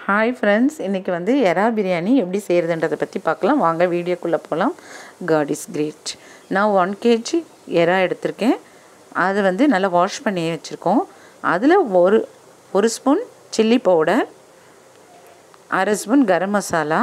hi friends இன்றைக்கி வந்து எறா பிரியாணி எப்படி செய்கிறதுன்றதை பற்றி பார்க்கலாம் வாங்க வீடியோக்குள்ளே போகலாம் காட் இஸ் கிரேட் நான் ஒன் கேஜி எறா எடுத்திருக்கேன் அதை வந்து நல்லா வாஷ் பண்ணி வச்சுருக்கோம் அதில் ஒரு ஒரு ஸ்பூன் சில்லி பவுடர் அரை ஸ்பூன் கரம் மசாலா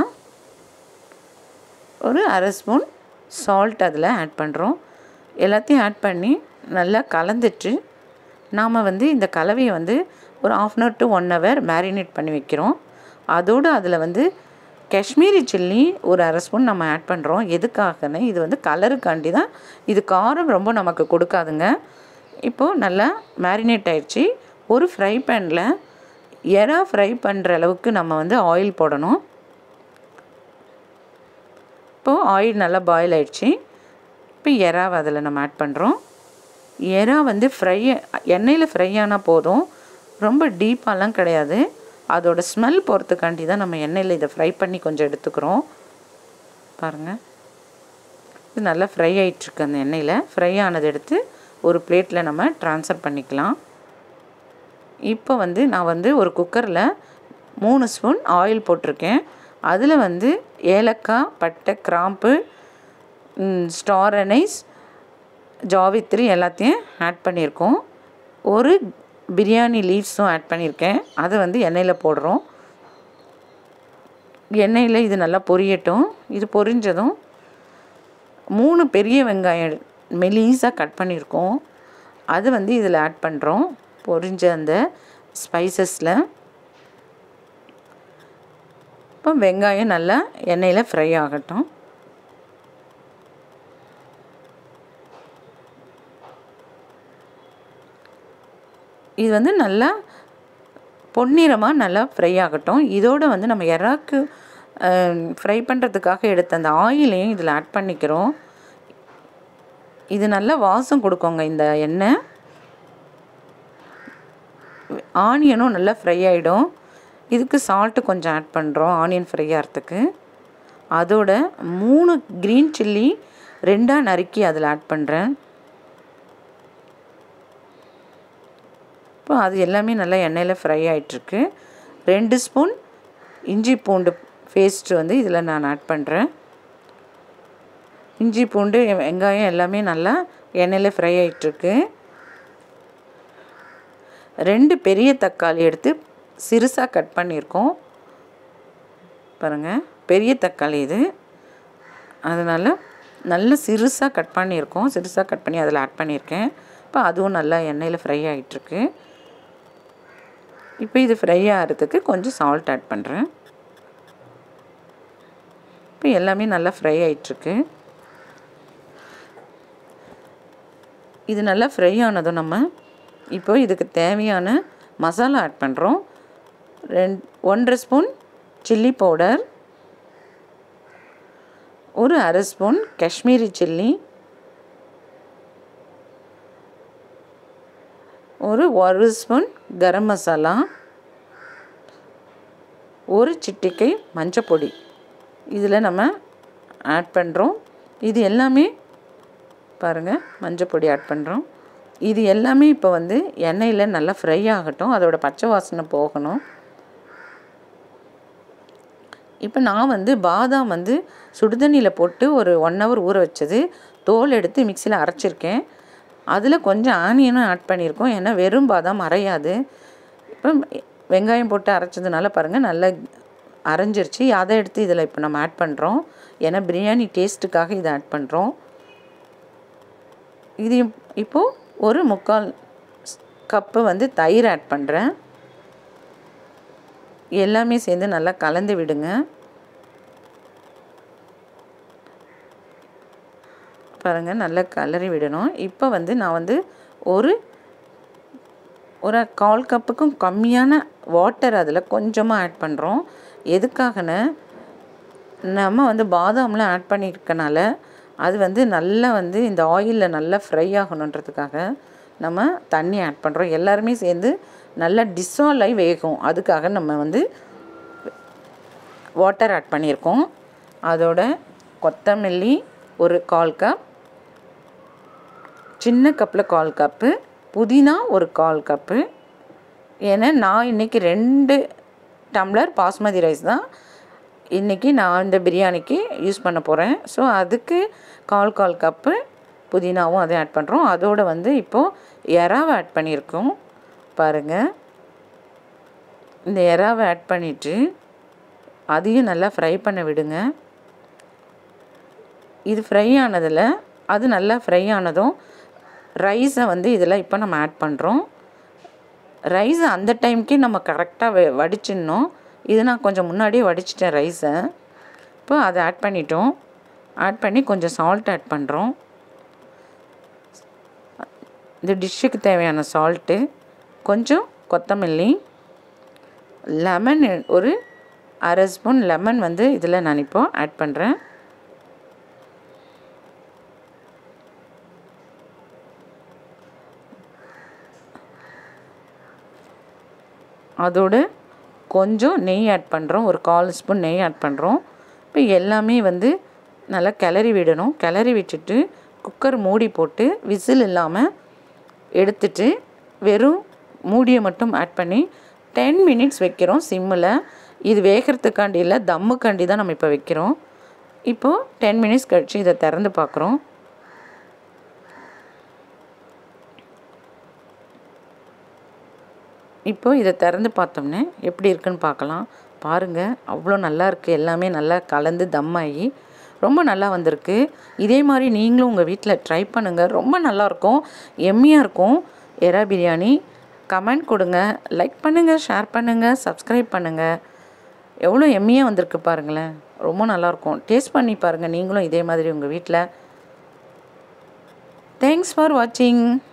ஒரு அரை ஸ்பூன் சால்ட் அதில் ஆட் பண்ணுறோம் எல்லாத்தையும் ஆட் பண்ணி நல்லா கலந்துட்டு நாம் வந்து இந்த கலவையை வந்து ஒரு half an hour to one hour marinate பண்ணி வைக்கிறோம் அதோடு அதில் வந்து காஷ்மீரி சில்லி ஒரு அரை ஸ்பூன் நம்ம ஆட் பண்ணுறோம் எதுக்காகன்னு இது வந்து கலருக்காண்டி தான் இது காரம் ரொம்ப நமக்கு கொடுக்காதுங்க இப்போது நல்லா மேரினேட் ஆயிடுச்சு ஒரு ஃப்ரை பேனில் எறா ஃப்ரை பண்ணுற அளவுக்கு நம்ம வந்து ஆயில் போடணும் இப்போது ஆயில் நல்லா பாயில் ஆயிடுச்சு இப்போ எறாவை அதில் நம்ம ஆட் பண்ணுறோம் எறா வந்து ஃப்ரை எண்ணெயில் ஃப்ரை ஆனால் போதும் ரொம்ப டீப்பாலாம் கிடையாது அதோட ஸ்மெல் போகிறதுக்காண்டி தான் நம்ம எண்ணெயில் இதை ஃப்ரை பண்ணி கொஞ்சம் எடுத்துக்கிறோம் பாருங்கள் இது நல்லா ஃப்ரை ஆகிட்டுருக்கு அந்த எண்ணெயில் ஃப்ரை ஆனதை எடுத்து ஒரு பிளேட்டில் நம்ம ட்ரான்ஸ்ஃபர் பண்ணிக்கலாம் இப்போ வந்து நான் வந்து ஒரு குக்கரில் மூணு ஸ்பூன் ஆயில் போட்டிருக்கேன் அதில் வந்து ஏலக்காய் பட்டை கிராம்பு ஸ்டார் அனைஸ் ஜாவித்ரி எல்லாத்தையும் ஆட் பண்ணியிருக்கோம் ஒரு பிரியாணி லீவ்ஸும் ஆட் பண்ணியிருக்கேன் அதை வந்து எண்ணெயில் போடுறோம் எண்ணெயில் இது நல்லா பொரியட்டும் இது பொரிஞ்சதும் மூணு பெரிய வெங்காயம் மெலீஸாக கட் பண்ணியிருக்கோம் அது வந்து இதில் ஆட் பண்ணுறோம் பொரிஞ்ச அந்த ஸ்பைசஸில் இப்போ வெங்காயம் நல்லா எண்ணெயில் ஃப்ரை ஆகட்டும் இது வந்து நல்லா பொன்னிறமாக நல்லா ஃப்ரை ஆகட்டும் இதோடு வந்து நம்ம எறாக்கு ஃப்ரை பண்ணுறதுக்காக எடுத்த அந்த ஆயிலையும் இதில் ஆட் பண்ணிக்கிறோம் இது நல்லா வாசம் கொடுக்குங்க இந்த எண்ணெய் ஆனியனும் நல்லா ஃப்ரை ஆகிடும் இதுக்கு சால்ட்டு கொஞ்சம் ஆட் பண்ணுறோம் ஆனியன் ஃப்ரை ஆகிறதுக்கு அதோட மூணு க்ரீன் சில்லி ரெண்டாக நறுக்கி அதில் ஆட் பண்ணுறேன் இப்போ அது எல்லாமே நல்லா எண்ணெயில் ஃப்ரை ஆகிட்டுருக்கு ரெண்டு ஸ்பூன் இஞ்சி பூண்டு பேஸ்ட்டு வந்து இதில் நான் ஆட் பண்ணுறேன் இஞ்சி பூண்டு வெங்காயம் எல்லாமே நல்லா எண்ணெயில் ஃப்ரை ஆகிட்டுருக்கு ரெண்டு பெரிய தக்காளி எடுத்து சிறுசாக கட் பண்ணியிருக்கோம் பாருங்கள் பெரிய தக்காளி இது அதனால் நல்ல சிறுசாக கட் பண்ணியிருக்கோம் சிறுசாக கட் பண்ணி அதில் ஆட் பண்ணியிருக்கேன் இப்போ அதுவும் நல்லா எண்ணெயில் ஃப்ரை ஆகிட்டுருக்கு இப்போ இது ஃப்ரை ஆகிறதுக்கு கொஞ்சம் சால்ட் ஆட் பண்ணுறேன் இப்போ எல்லாமே நல்லா ஃப்ரை ஆகிட்டுருக்கு இது நல்லா ஃப்ரை ஆனதும் நம்ம இப்போ இதுக்கு தேவையான மசாலா ஆட் பண்ணுறோம் ரெண் ஒன்றரை ஸ்பூன் சில்லி பவுடர் ஒரு அரை ஸ்பூன் காஷ்மீரி சில்லி ஒரு ஒரு ஸ்பூன் கரம் மசாலா ஒரு சிட்டிக்கை மஞ்சப்பொடி இதில் நம்ம ஆட் பண்ணுறோம் இது எல்லாமே பாருங்கள் மஞ்சப்பொடி ஆட் பண்ணுறோம் இது எல்லாமே இப்போ வந்து எண்ணெயில் நல்லா ஃப்ரை ஆகட்டும் அதோட பச்சை வாசனை போகணும் இப்போ நான் வந்து பாதாம் வந்து சுடுதண்ணியில் போட்டு ஒரு ஒன் ஹவர் ஊற வச்சது தோல் எடுத்து மிக்சியில் அரைச்சிருக்கேன் அதில் கொஞ்சம் ஆனியனும் ஆட் பண்ணியிருக்கோம் ஏன்னா வெறும் பாதாம் அரையாது இப்போ வெங்காயம் போட்டு அரைச்சதுனால பாருங்கள் நல்லா அரைஞ்சிருச்சு அதை எடுத்து இதில் இப்போ நம்ம ஆட் பண்ணுறோம் ஏன்னா பிரியாணி டேஸ்ட்டுக்காக இதை ஆட் பண்ணுறோம் இது இப்போது ஒரு முக்கால் கப்பு வந்து தயிர் ஆட் பண்ணுறேன் எல்லாமே சேர்ந்து நல்லா கலந்து விடுங்க பாருங்கள் நல்லா கலரி விடணும் இப்போ வந்து நான் வந்து ஒரு ஒரு கால் கப்புக்கும் கம்மியான வாட்டர் அதில் கொஞ்சமாக ஆட் பண்ணுறோம் எதுக்காகன்னு நம்ம வந்து பாதாம்லாம் ஆட் பண்ணியிருக்கனால அது வந்து நல்லா வந்து இந்த ஆயிலில் நல்லா ஃப்ரை ஆகணுன்றதுக்காக நம்ம தண்ணி ஆட் பண்ணுறோம் எல்லாருமே சேர்ந்து நல்லா டிசால்வ் ஆகி வேகும் அதுக்காக நம்ம வந்து வாட்டர் ஆட் பண்ணியிருக்கோம் அதோட கொத்தமல்லி ஒரு கால் கப் சின்ன கப்பில் கால் கப்பு புதினா ஒரு கால் கப்பு ஏன்னா நான் இன்றைக்கி ரெண்டு டம்ளர் பாஸ்மதி ரைஸ் தான் இன்றைக்கி நான் இந்த பிரியாணிக்கு யூஸ் பண்ண போகிறேன் ஸோ அதுக்கு கால் கால் கப்பு புதினாவும் அதை ஆட் பண்ணுறோம் அதோடு வந்து இப்போது எறாவை ஆட் பண்ணியிருக்கோம் பாருங்கள் இந்த எறாவை ஆட் பண்ணிவிட்டு அதையும் நல்லா ஃப்ரை பண்ண விடுங்க இது ஃப்ரை ஆனதில் அது நல்லா ஃப்ரை ஆனதும் ரைஸை வந்து இதில் இப்போ நம்ம ஆட் பண்ணுறோம் ரைஸை அந்த டைம்க்கே நம்ம கரெக்டாக வெ வடிச்சிடணும் இது நான் கொஞ்சம் முன்னாடியே வடிச்சிட்டேன் ரைஸை இப்போ அதை ஆட் பண்ணிட்டோம் ஆட் பண்ணி கொஞ்சம் சால்ட் ஆட் பண்ணுறோம் இந்த டிஷ்ஷுக்கு தேவையான சால்ட்டு கொஞ்சம் கொத்தமல்லி லெமன் ஒரு அரை ஸ்பூன் லெமன் வந்து இதில் நான் இப்போ ஆட் பண்ணுறேன் அதோடு கொஞ்சம் நெய் ஆட் பண்ணுறோம் ஒரு கால் ஸ்பூன் நெய் ஆட் பண்ணுறோம் இப்போ எல்லாமே வந்து நல்லா கிளறி விடணும் கிளறி விட்டுட்டு குக்கர் மூடி போட்டு விசில் இல்லாமல் எடுத்துட்டு வெறும் மூடியை மட்டும் ஆட் பண்ணி டென் மினிட்ஸ் வைக்கிறோம் சிம்மில் இது வேகிறதுக்காண்டி இல்லை தம்முக்காண்டி தான் நம்ம இப்போ வைக்கிறோம் இப்போது டென் மினிட்ஸ் கழித்து இதை திறந்து பார்க்குறோம் இப்போ இதை திறந்து பார்த்தோம்னே எப்படி இருக்குன்னு பார்க்கலாம் பாருங்கள் அவ்வளோ நல்லா இருக்குது எல்லாமே நல்லா கலந்து தம்மாகி ரொம்ப நல்லா வந்திருக்கு இதே மாதிரி நீங்களும் உங்கள் வீட்டில் ட்ரை பண்ணுங்கள் ரொம்ப நல்லாயிருக்கும் எம்மியாக இருக்கும் எறா பிரியாணி கமெண்ட் கொடுங்க லைக் பண்ணுங்கள் ஷேர் பண்ணுங்கள் சப்ஸ்கிரைப் பண்ணுங்கள் எவ்வளோ எம்மியாக வந்திருக்கு பாருங்களேன் ரொம்ப நல்லாயிருக்கும் டேஸ்ட் பண்ணி பாருங்கள் நீங்களும் இதே மாதிரி உங்கள் வீட்டில் தேங்க்ஸ் ஃபார் வாட்சிங்